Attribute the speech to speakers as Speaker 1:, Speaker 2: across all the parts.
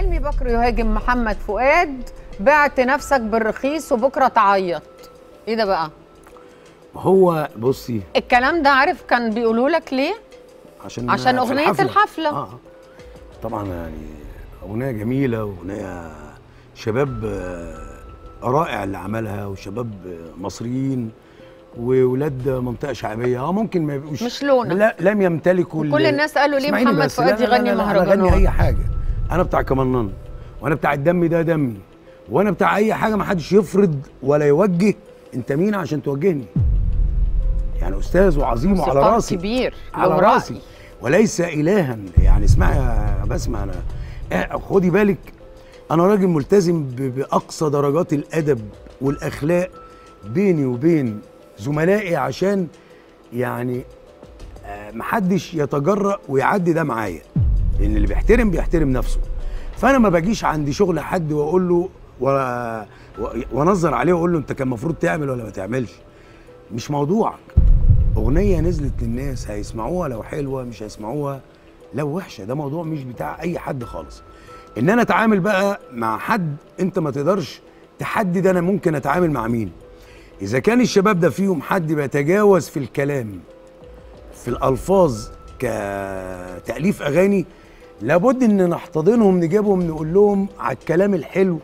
Speaker 1: حلمي بكر يهاجم محمد فؤاد بعت نفسك بالرخيص وبكره تعيط ايه ده بقى
Speaker 2: هو بصي
Speaker 1: الكلام ده عارف كان بيقولوا لك ليه
Speaker 2: عشان
Speaker 1: عشان
Speaker 2: في
Speaker 1: أغنية الحفلة.
Speaker 2: اه طبعا يعني اغنيه جميله واغنيه شباب آه، رائع اللي عملها وشباب آه، مصريين وولاد منطقه شعبيه اه ممكن ما يبقوش
Speaker 1: مش لونك.
Speaker 2: لا لم يمتلكوا ال-
Speaker 1: وكل الناس قالوا ليه
Speaker 2: اسمعيني
Speaker 1: محمد
Speaker 2: بس،
Speaker 1: فؤاد
Speaker 2: لا- لا-
Speaker 1: يغني
Speaker 2: لا- لا،
Speaker 1: مهرجانات.
Speaker 2: انا اغني اي حاجه انا بتاع كمنان وانا بتاع الدم ده دمي وانا بتاع اي حاجه ما حدش يفرض ولا يوجه انت مين عشان توجهني يعني استاذ وعظيم وعلى
Speaker 1: موسيقار
Speaker 2: راسي
Speaker 1: كبير
Speaker 2: على
Speaker 1: له
Speaker 2: راسي
Speaker 1: رأي.
Speaker 2: وليس الها يعني اسمعي يا بسمة انا آه، خدي بالك انا راجل ملتزم ب- باقصى درجات الادب والاخلاق بيني وبين زملائي عشان يعني آه، محدش يتجرأ ويعدي ده معايا لان اللي بيحترم بيحترم نفسه فانا ما باجيش عندي شغل حد واقول له و... و... وانظر عليه واقول له انت كان المفروض تعمل ولا ما تعملش مش موضوعك اغنيه نزلت للناس هيسمعوها لو حلوه مش هيسمعوها لو وحشه ده موضوع مش بتاع اي حد خالص ان انا اتعامل بقى مع حد انت ما تقدرش تحدد انا ممكن اتعامل مع مين اذا كان الشباب ده فيهم حد بيتجاوز في الكلام في الالفاظ كتاليف اغاني لابد ان نحتضنهم نجيبهم نقول لهم على الكلام الحلو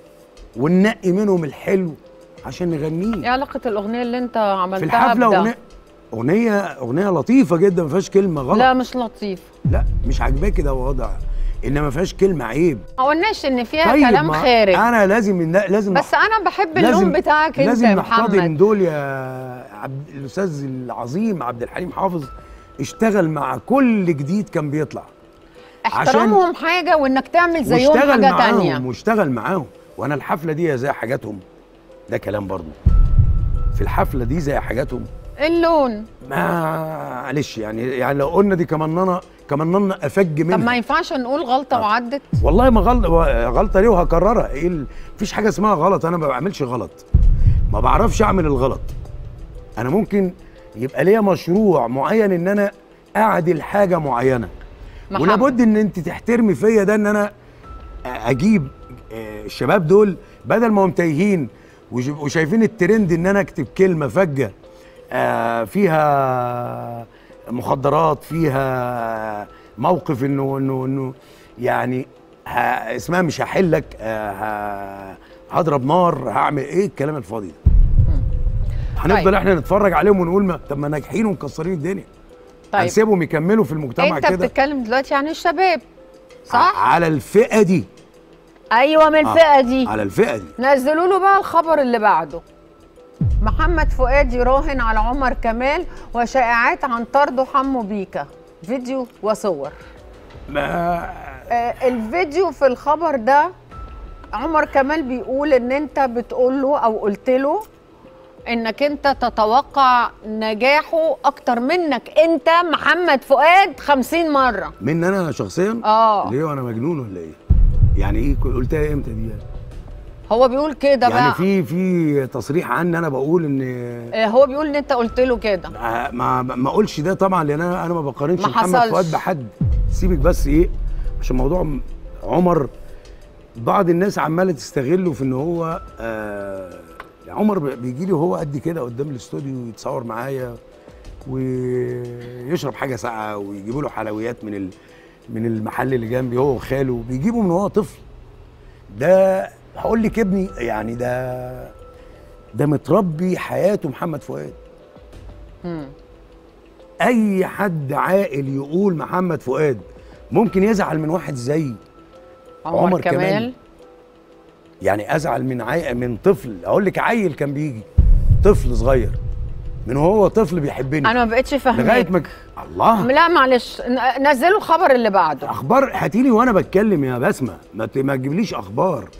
Speaker 2: وننقي منهم الحلو عشان نغنيه
Speaker 1: ايه علاقه الاغنيه اللي انت عملتها
Speaker 2: في الحفله
Speaker 1: بده؟
Speaker 2: اغنيه اغنيه اغنيه لطيفه جدا ما فيهاش كلمه غلط
Speaker 1: لا مش لطيف
Speaker 2: لا مش عاجباكي ده وضع ان ما فيهاش كلمه عيب
Speaker 1: ما قلناش ان فيها كلام
Speaker 2: ما
Speaker 1: خارج
Speaker 2: انا لازم لازم
Speaker 1: بس انا بحب اللون
Speaker 2: لازم
Speaker 1: بتاعك انت
Speaker 2: لازم
Speaker 1: يا
Speaker 2: نحتضن
Speaker 1: محمد
Speaker 2: دول يا عبد الاستاذ العظيم عبد الحليم حافظ اشتغل مع كل جديد كان بيطلع
Speaker 1: احترامهم حاجه وانك تعمل زيهم
Speaker 2: واشتغل
Speaker 1: حاجه
Speaker 2: معاهم
Speaker 1: تانية
Speaker 2: واشتغل معاهم وانا الحفله دي زي حاجاتهم ده كلام برضو في الحفله دي زي حاجاتهم
Speaker 1: اللون
Speaker 2: معلش يعني يعني لو قلنا دي كمننا كمننا افج منها
Speaker 1: طب ما ينفعش نقول غلطه وعدت
Speaker 2: والله ما غلط غلطه ليه وهكررها ايه ال- مفيش حاجه اسمها غلط انا ما بعملش غلط ما بعرفش اعمل الغلط انا ممكن يبقى ليا مشروع معين ان انا اعدل حاجه معينه
Speaker 1: محمد.
Speaker 2: ولابد ان انت تحترمي فيا ده ان انا اجيب آه، الشباب دول بدل ما هم تايهين وش- وشايفين الترند ان انا اكتب كلمه فجه آه، فيها مخدرات فيها موقف انه انه انه يعني ه- اسمها مش هحلك آه، ه- هضرب نار هعمل ايه الكلام الفاضي ده هنفضل
Speaker 1: طيب.
Speaker 2: احنا نتفرج عليهم ونقول ما طب ما ناجحين ومكسرين الدنيا
Speaker 1: طيب
Speaker 2: هنسيبهم يكملوا في المجتمع
Speaker 1: انت
Speaker 2: كده
Speaker 1: بتتكلم دلوقتي عن الشباب صح
Speaker 2: على الفئه دي
Speaker 1: ايوه من
Speaker 2: آه،
Speaker 1: الفئه دي
Speaker 2: على الفئه دي
Speaker 1: نزلوا له بقى الخبر اللي بعده محمد فؤاد يراهن على عمر كمال وشائعات عن طرده حمو بيكا فيديو وصور
Speaker 2: ما
Speaker 1: آه الفيديو في الخبر ده عمر كمال بيقول ان انت بتقول له او قلت له انك انت تتوقع نجاحه اكتر منك انت محمد فؤاد خمسين مرة
Speaker 2: من انا شخصيا
Speaker 1: اه
Speaker 2: ليه وانا مجنون ولا ايه يعني ايه كل- قلتها امتى دي يعني,
Speaker 1: هو بيقول كده
Speaker 2: يعني
Speaker 1: بقى
Speaker 2: في في تصريح عني انا بقول ان
Speaker 1: آه هو بيقول ان انت قلت له كده
Speaker 2: آه، ما ما اقولش ده طبعا لان انا انا ما بقارنش
Speaker 1: ما
Speaker 2: محمد
Speaker 1: حصلش.
Speaker 2: فؤاد بحد سيبك بس ايه عشان موضوع م- عمر بعض الناس عماله تستغله في ان هو آه عمر بيجي لي وهو قد كده قدام الاستوديو يتصور معايا ويشرب حاجه ساقعه ويجيبوا له حلويات من ال من المحل اللي جنبي هو وخاله بيجيبه من هو طفل ده هقول لك ابني يعني ده ده متربي حياته محمد فؤاد
Speaker 1: مم.
Speaker 2: اي حد عاقل يقول محمد فؤاد ممكن يزعل من واحد زيي
Speaker 1: عمر,
Speaker 2: عمر
Speaker 1: كمال,
Speaker 2: كمال. يعني ازعل من عي... من طفل اقول لك عيل كان بيجي طفل صغير من هو طفل بيحبني
Speaker 1: انا ما بقتش فاهمه
Speaker 2: لغايه ما ك- الله
Speaker 1: لا معلش ن- نزلوا الخبر اللي بعده
Speaker 2: اخبار هاتيلي وانا بتكلم يا بسمه ما ت- ما تجيبليش اخبار